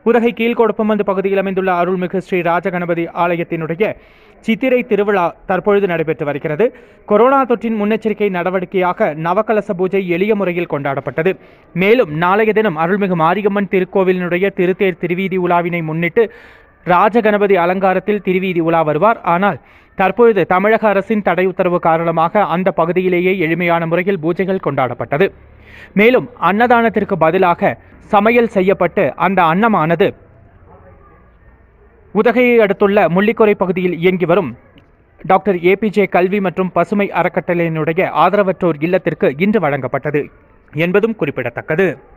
உதகை கீழ்கொடுப்பமந்து பகுதியில் அமைந்துள்ள அருள்மிகு ஸ்ரீ ராஜகணபதி ஆலயத்தினுடைய சித்திரை திருவிழா தற்பொழுது நடைபெற்று வருகிறது கொரோனா தொற்றின் முன்னெச்சரிக்கை நடவடிக்கையாக நவகலச பூஜை எளிய முறையில் கொண்டாடப்பட்டது மேலும் நாளைய தினம் அருள்மிகு மாரியம்மன் திருக்கோவிலினுடைய திருத்தேர் திருவீதி உலாவினை முன்னிட்டு ராஜகணபதி அலங்காரத்தில் திருவீதி உலா வருவார் ஆனால் தற்பொழுது தமிழக அரசின் தடை உத்தரவு காரணமாக அந்த பகுதியிலேயே எளிமையான முறையில் பூஜைகள் கொண்டாடப்பட்டது மேலும் அன்னதானத்திற்கு பதிலாக சமையல் செய்யப்பட்டு அந்த அன்னமானது உதகையை அடுத்துள்ள முள்ளிக்குறை பகுதியில் இயங்கி வரும் டாக்டர் ஏபிஜே கல்வி மற்றும் பசுமை அறக்கட்டளையினுடைய ஆதரவற்றோர் இல்லத்திற்கு இன்று வழங்கப்பட்டது என்பதும் குறிப்பிடத்தக்கது